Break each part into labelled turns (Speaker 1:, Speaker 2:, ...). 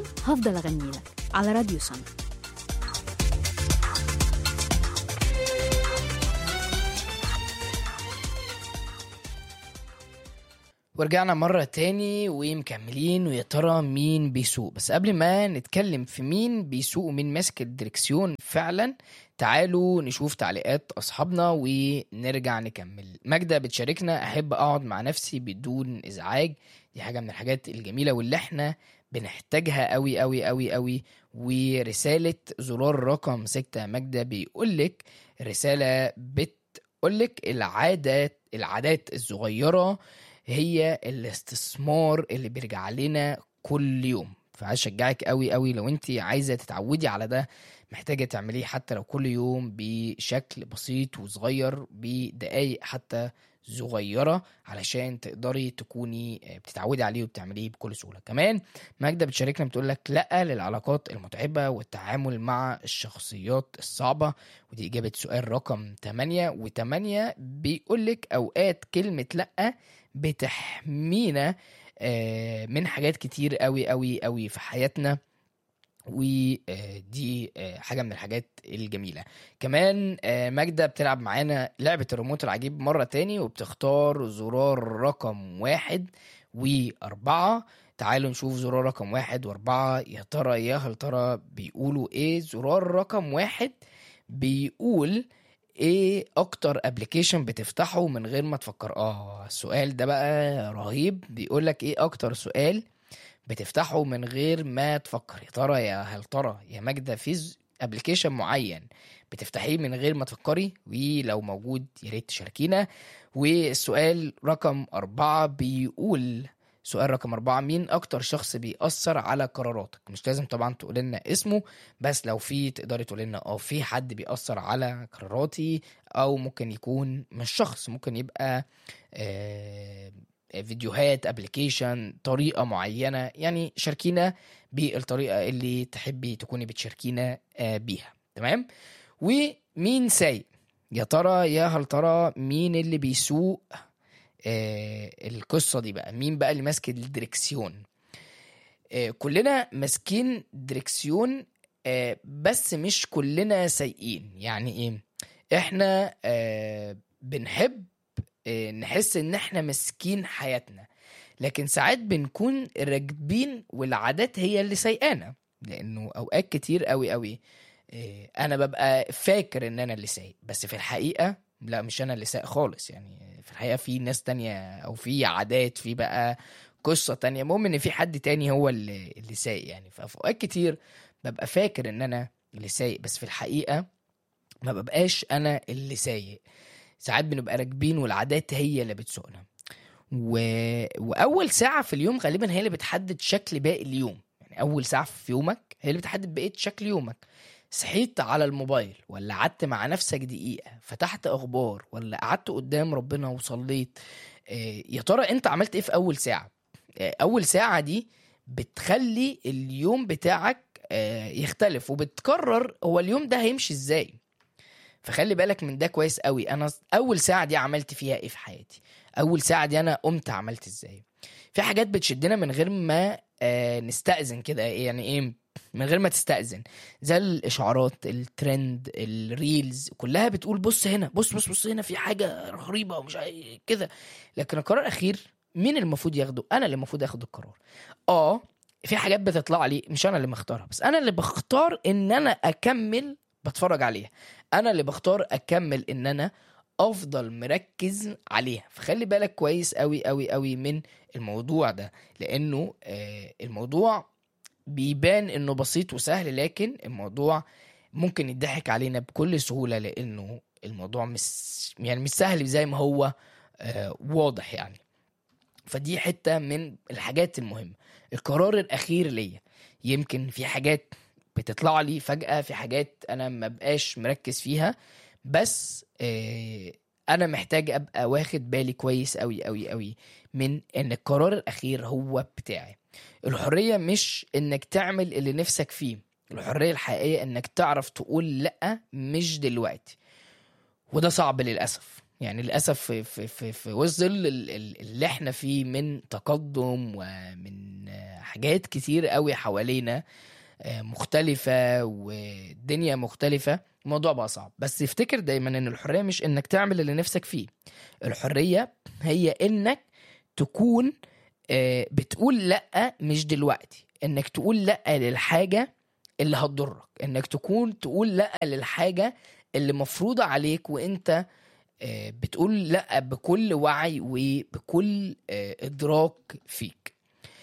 Speaker 1: هفضل أغني لك على راديو سما
Speaker 2: ورجعنا مرة تاني ومكملين ويا ترى مين بيسوق بس قبل ما نتكلم في مين بيسوق ومين ماسك الدركسيون فعلا تعالوا نشوف تعليقات أصحابنا ونرجع نكمل ماجدة بتشاركنا أحب أقعد مع نفسي بدون إزعاج دي حاجة من الحاجات الجميلة واللي احنا بنحتاجها قوي قوي قوي قوي ورسالة زرار رقم ستة ماجدة بيقولك رسالة بتقولك العادات العادات الصغيرة هي الاستثمار اللي بيرجع لنا كل يوم فهشجعك قوي قوي لو انت عايزه تتعودي على ده محتاجه تعمليه حتى لو كل يوم بشكل بسيط وصغير بدقايق حتى صغيرة علشان تقدري تكوني بتتعودي عليه وبتعمليه بكل سهولة كمان ماجدة بتشاركنا بتقول لك لا للعلاقات المتعبة والتعامل مع الشخصيات الصعبة ودي إجابة سؤال رقم 8 و8 بيقول لك أوقات كلمة لا بتحمينا آه، من حاجات كتير قوي قوي قوي في حياتنا ودي آه، حاجة من الحاجات الجميلة كمان آه، ماجدة بتلعب معانا لعبة الريموت العجيب مرة تاني وبتختار زرار رقم واحد وأربعة تعالوا نشوف زرار رقم واحد وأربعة يا ترى يا هل ترى بيقولوا إيه زرار رقم واحد بيقول ايه اكتر ابلكيشن بتفتحه من غير ما تفكر اه السؤال ده بقى رهيب بيقول لك ايه اكتر سؤال بتفتحه من غير ما تفكر يا ترى يا هل ترى يا ماجدة في ابلكيشن معين بتفتحيه من غير ما تفكري ولو موجود يا ريت تشاركينا والسؤال رقم أربعة بيقول سؤال رقم أربعة مين أكتر شخص بيأثر على قراراتك مش لازم طبعا تقول لنا اسمه بس لو في تقدري تقول لنا اه في حد بيأثر على قراراتي أو ممكن يكون مش شخص ممكن يبقى آه فيديوهات ابلكيشن طريقة معينة يعني شاركينا بالطريقة اللي تحبي تكوني بتشاركينا آه بيها تمام ومين سايق يا ترى يا هل ترى مين اللي بيسوق آه القصة دي بقى مين بقى اللي ماسك الدركسيون آه كلنا ماسكين دركسيون آه بس مش كلنا سايقين يعني ايه احنا آه بنحب آه نحس ان احنا ماسكين حياتنا لكن ساعات بنكون راكبين والعادات هي اللي سايقانا لانه اوقات كتير قوي قوي آه انا ببقى فاكر ان انا اللي سايق بس في الحقيقة لا مش انا اللي سايق خالص يعني في الحقيقه في ناس تانية او في عادات في بقى قصه تانية المهم ان في حد تاني هو اللي اللي سايق يعني ففي اوقات كتير ببقى فاكر ان انا اللي سايق بس في الحقيقه ما ببقاش انا اللي سايق ساعات بنبقى راكبين والعادات هي اللي بتسوقنا و... واول ساعه في اليوم غالبا هي اللي بتحدد شكل باقي اليوم يعني اول ساعه في يومك هي اللي بتحدد بقيه شكل يومك صحيت على الموبايل ولا قعدت مع نفسك دقيقة فتحت أخبار ولا قعدت قدام ربنا وصليت آه، يا ترى أنت عملت إيه في أول ساعة آه، أول ساعة دي بتخلي اليوم بتاعك آه، يختلف وبتقرر هو اليوم ده هيمشي إزاي فخلي بالك من ده كويس قوي أنا أول ساعة دي عملت فيها إيه في حياتي أول ساعة دي أنا قمت عملت إزاي في حاجات بتشدنا من غير ما آه، نستأذن كده يعني إيه من غير ما تستأذن زي الاشعارات الترند الريلز كلها بتقول بص هنا بص بص بص هنا في حاجه غريبه ومش عارف كده لكن القرار الاخير مين المفروض ياخده انا اللي المفروض اخد القرار اه في حاجات بتطلع لي مش انا اللي مختارها بس انا اللي بختار ان انا اكمل بتفرج عليها انا اللي بختار اكمل ان انا افضل مركز عليها فخلي بالك كويس قوي قوي قوي من الموضوع ده لانه آه الموضوع بيبان انه بسيط وسهل لكن الموضوع ممكن يضحك علينا بكل سهولة لانه الموضوع مش يعني مش سهل زي ما هو آه واضح يعني فدي حتة من الحاجات المهمة القرار الأخير ليا يمكن في حاجات بتطلع لي فجأة في حاجات أنا ما بقاش مركز فيها بس آه أنا محتاج أبقى واخد بالي كويس أوي أوي أوي من إن القرار الأخير هو بتاعي الحرية مش انك تعمل اللي نفسك فيه الحرية الحقيقية انك تعرف تقول لأ مش دلوقتي وده صعب للأسف يعني للأسف في, في, في, في وسط ظل ال- ال- اللي احنا فيه من تقدم ومن حاجات كتير قوي حوالينا آه، مختلفة والدنيا مختلفة الموضوع بقى صعب بس افتكر دايما ان الحرية مش انك تعمل اللي نفسك فيه الحرية هي انك تكون آه، بتقول لأ مش دلوقتي انك تقول لأ للحاجة اللي هتضرك انك تكون تقول لأ للحاجة اللي مفروضة عليك وانت آه، بتقول لأ بكل وعي وبكل آه، إدراك فيك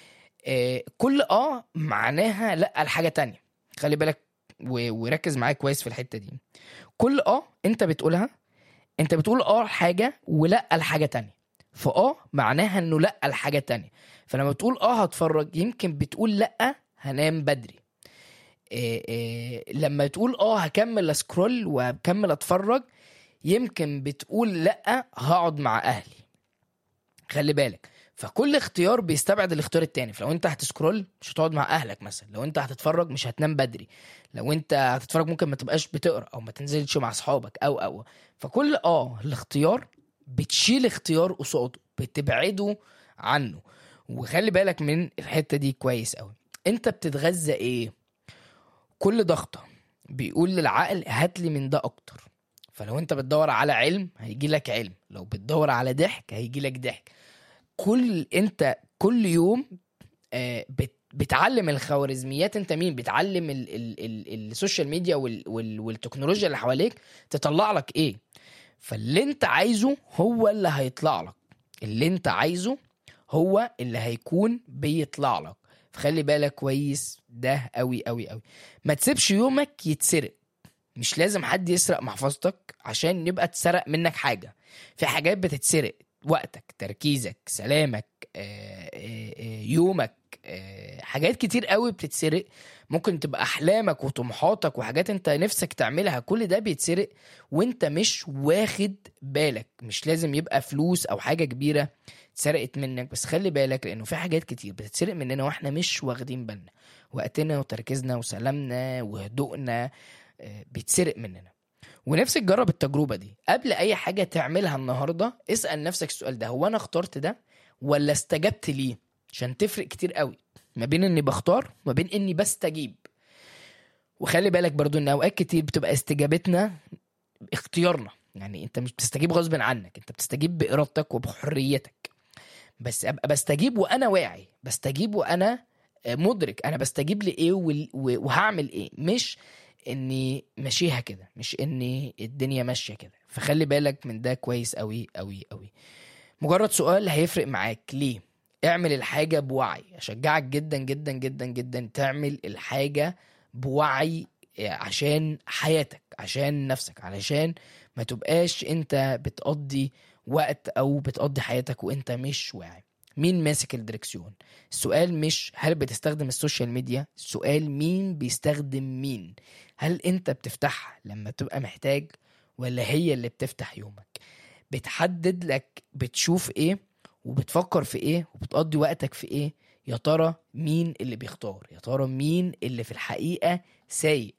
Speaker 2: آه، كل اه معناها لأ لحاجة تانية خلي بالك و- وركز معايا كويس في الحتة دي كل اه انت بتقولها انت بتقول اه لحاجة ولا لحاجة تانية فاه معناها انه لا لحاجة تانية فلما بتقول اه هتفرج يمكن بتقول لا هنام بدري إيه إيه لما تقول اه هكمل اسكرول وهكمل اتفرج يمكن بتقول لا هقعد مع اهلي خلي بالك فكل اختيار بيستبعد الاختيار التاني فلو انت هتسكرول مش هتقعد مع اهلك مثلا لو انت هتتفرج مش هتنام بدري لو انت هتتفرج ممكن ما تبقاش بتقرا او ما تنزلش مع اصحابك او او فكل اه الاختيار بتشيل اختيار قصاده بتبعده عنه وخلي بالك من الحته دي كويس قوي انت بتتغذى ايه كل ضغطه بيقول للعقل هات لي من ده اكتر فلو انت بتدور على علم هيجي لك علم لو بتدور على ضحك هيجي لك ضحك كل انت كل يوم آه، بت بتعلم الخوارزميات انت مين بتعلم ال ال ال السوشيال ميديا وال وال والتكنولوجيا اللي حواليك تطلع لك ايه فاللي انت عايزه هو اللي هيطلع لك اللي انت عايزه هو اللي هيكون بيطلع لك فخلي بالك كويس ده قوي قوي قوي ما تسيبش يومك يتسرق مش لازم حد يسرق محفظتك عشان يبقى اتسرق منك حاجة في حاجات بتتسرق وقتك تركيزك سلامك آه، آه، آه، يومك آه، حاجات كتير قوي بتتسرق ممكن تبقى احلامك وطموحاتك وحاجات انت نفسك تعملها كل ده بيتسرق وانت مش واخد بالك مش لازم يبقى فلوس او حاجه كبيره اتسرقت منك بس خلي بالك لانه في حاجات كتير بتتسرق مننا واحنا مش واخدين بالنا وقتنا وتركيزنا وسلامنا وهدوءنا آه، بيتسرق مننا ونفسك تجرب التجربه دي قبل اي حاجه تعملها النهارده اسال نفسك السؤال ده هو انا اخترت ده ولا استجبت ليه عشان تفرق كتير قوي ما بين اني بختار وما بين اني بستجيب وخلي بالك برضو ان اوقات كتير بتبقى استجابتنا اختيارنا يعني انت مش بتستجيب غصب عنك انت بتستجيب بارادتك وبحريتك بس ابقى بستجيب وانا واعي بستجيب وانا آه، مدرك انا بستجيب لايه وال- و- وهعمل ايه مش اني ماشيها كده مش اني الدنيا ماشيه كده فخلي بالك من ده كويس قوي قوي قوي مجرد سؤال هيفرق معاك ليه اعمل الحاجه بوعي اشجعك جدا جدا جدا جدا تعمل الحاجه بوعي عشان حياتك عشان نفسك علشان ما تبقاش انت بتقضي وقت او بتقضي حياتك وانت مش واعي مين ماسك الدركسيون السؤال مش هل بتستخدم السوشيال ميديا السؤال مين بيستخدم مين هل انت بتفتحها لما تبقى محتاج ولا هي اللي بتفتح يومك بتحدد لك بتشوف ايه وبتفكر في ايه وبتقضي وقتك في ايه يا ترى مين اللي بيختار يا ترى مين اللي في الحقيقة سايق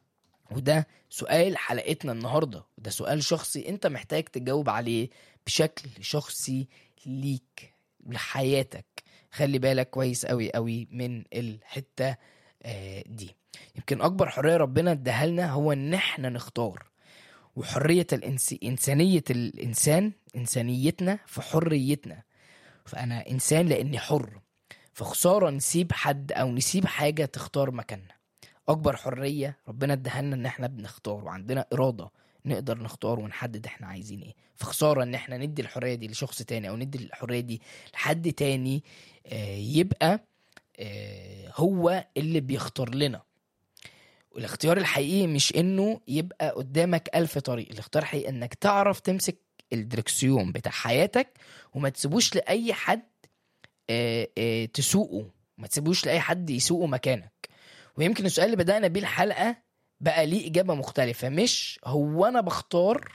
Speaker 2: وده سؤال حلقتنا النهاردة وده سؤال شخصي انت محتاج تجاوب عليه بشكل شخصي ليك لحياتك خلي بالك كويس قوي قوي من الحتة آه، دي يمكن اكبر حرية ربنا اداها لنا هو ان احنا نختار وحرية الإنس... إنسانية الإنسان إنسانيتنا في حريتنا فأنا إنسان لأني حر فخسارة نسيب حد أو نسيب حاجة تختار مكاننا أكبر حرية ربنا اداها لنا إن إحنا بنختار وعندنا إرادة نقدر نختار ونحدد إحنا عايزين إيه فخسارة إن إحنا ندي الحرية دي لشخص تاني أو ندي الحرية دي لحد تاني آه، يبقى آه، هو اللي بيختار لنا والاختيار الحقيقي مش انه يبقى قدامك ألف طريق الاختيار الحقيقي انك تعرف تمسك الدركسيون بتاع حياتك وما تسيبوش لأي حد آه، آه، تسوقه ما تسيبوش لأي حد يسوقه مكانك ويمكن السؤال اللي بدأنا بيه الحلقة بقى ليه إجابة مختلفة مش هو أنا بختار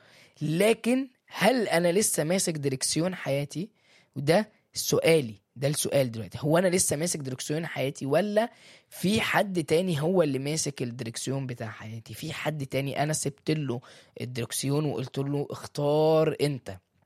Speaker 2: لكن هل أنا لسه ماسك دركسيون حياتي وده سؤالي ده السؤال دلوقتي هو أنا لسه ماسك دركسيون حياتي ولا في حد تاني هو اللي ماسك الدركسيون بتاع حياتي في حد تاني انا سبت له الدركسيون وقلت له اختار انت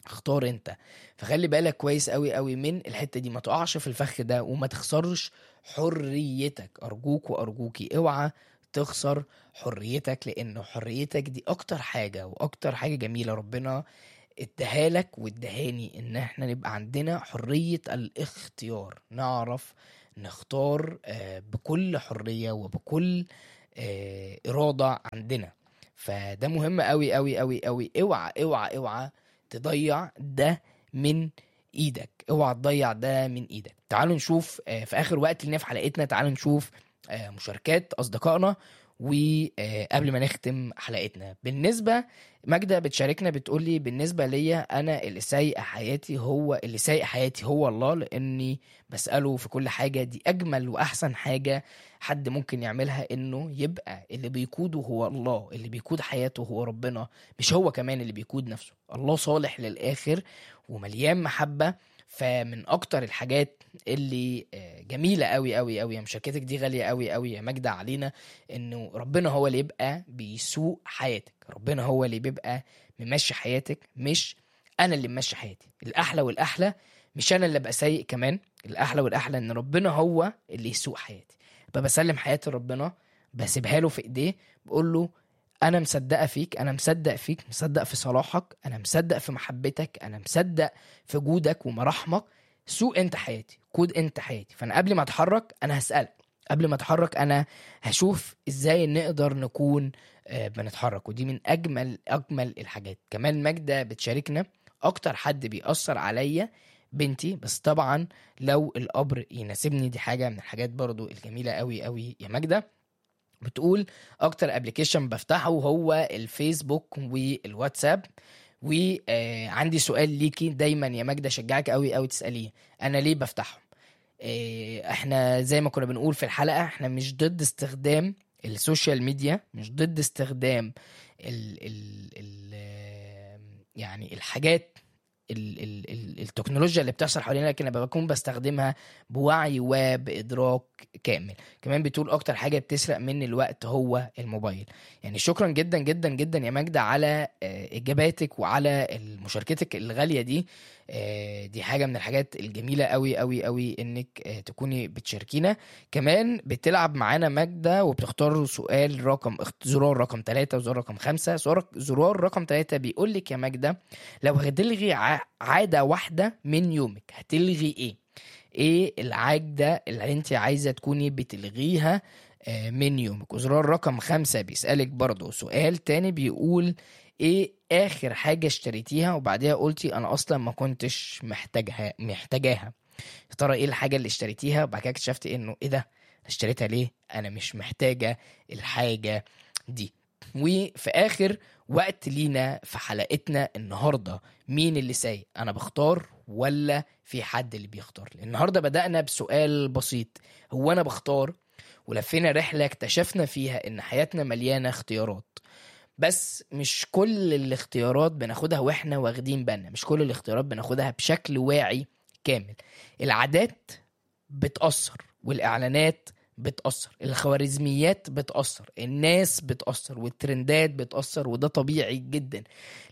Speaker 2: اختار انت فخلي بالك كويس قوي قوي من الحته دي ما تقعش في الفخ ده وما تخسرش حريتك ارجوك وارجوكي اوعى تخسر حريتك لانه حريتك دي اكتر حاجه واكتر حاجه جميله ربنا اداها لك وادهاني ان احنا نبقى عندنا حريه الاختيار نعرف نختار آه، بكل حريه وبكل آه، اراده عندنا فده مهم قوي قوي قوي قوي اوعى اوعى اوعى تضيع ده من ايدك اوعى تضيع ده من ايدك تعالوا نشوف آه، في اخر وقت لنا في حلقتنا تعالوا نشوف آه، مشاركات اصدقائنا وقبل ما نختم حلقتنا بالنسبه ماجدة بتشاركنا بتقول لي بالنسبه ليا انا اللي سايق حياتي هو اللي سايق حياتي هو الله لاني بساله في كل حاجه دي اجمل واحسن حاجه حد ممكن يعملها انه يبقى اللي بيقوده هو الله اللي بيقود حياته هو ربنا مش هو كمان اللي بيقود نفسه الله صالح للاخر ومليان محبه فمن اكتر الحاجات اللي آه، جميله قوي قوي قوي مشاركتك دي غاليه قوي قوي يا ماجدة علينا انه ربنا هو اللي يبقى بيسوق حياتك ربنا هو اللي بيبقى ممشي حياتك مش انا اللي ممشي حياتي الاحلى والاحلى مش انا اللي ابقى سايق كمان الاحلى والاحلى ان ربنا هو اللي يسوق حياتي ببقى بسلم حياتي لربنا بسيبها له في ايديه بقول له انا مصدقه فيك انا مصدق فيك مصدق في صلاحك انا مصدق في محبتك انا مصدق في جودك ومراحمك سوق انت حياتي كود انت حياتي فانا قبل ما اتحرك انا هسالك قبل ما اتحرك انا هشوف ازاي نقدر نكون آه، بنتحرك ودي من اجمل اجمل الحاجات كمان ماجدة بتشاركنا اكتر حد بيأثر عليا بنتي بس طبعا لو القبر يناسبني دي حاجه من الحاجات برضو الجميله قوي قوي يا ماجدة بتقول اكتر ابلكيشن بفتحه هو الفيسبوك والواتساب وعندي سؤال ليكي دايما يا ماجدة اشجعك قوي قوي تساليه انا ليه بفتحهم آه، احنا زي ما كنا بنقول في الحلقه احنا مش ضد استخدام السوشيال ميديا مش ضد استخدام ال ال ال آه، يعني الحاجات ال ال ال التكنولوجيا اللي بتحصل حوالينا لكن انا بكون بستخدمها بوعي وبادراك كامل كمان بتقول اكتر حاجه بتسرق مني الوقت هو الموبايل يعني شكرا جدا جدا جدا يا ماجدة على آه، اجاباتك وعلى مشاركتك الغاليه دي آه، دي حاجه من الحاجات الجميله قوي قوي قوي انك آه، تكوني بتشاركينا كمان بتلعب معانا ماجدة وبتختار سؤال رقم اخت- زرار رقم ثلاثة وزرار رقم خمسة زرار زرار رقم ثلاثة بيقول لك يا ماجدة لو هتلغي ع- عادة واحدة من يومك هتلغي ايه؟ ايه العادة اللي انت عايزة تكوني بتلغيها آه، من يومك وزرار رقم خمسة بيسألك برضو سؤال تاني بيقول ايه اخر حاجة اشتريتيها وبعدها قلتي انا اصلا ما كنتش محتاجها محتاجاها يا ترى ايه الحاجة اللي اشتريتيها وبعد كده اكتشفتي انه ايه ده أنا اشتريتها ليه انا مش محتاجة الحاجة دي وفي اخر وقت لينا في حلقتنا النهارده مين اللي سايق انا بختار ولا في حد اللي بيختار النهارده بدأنا بسؤال بسيط هو انا بختار ولفينا رحلة اكتشفنا فيها ان حياتنا مليانة اختيارات بس مش كل الاختيارات بناخدها واحنا واخدين بالنا مش كل الاختيارات بناخدها بشكل واعي كامل العادات بتأثر والإعلانات بتأثر الخوارزميات بتأثر الناس بتأثر والترندات بتأثر وده طبيعي جدا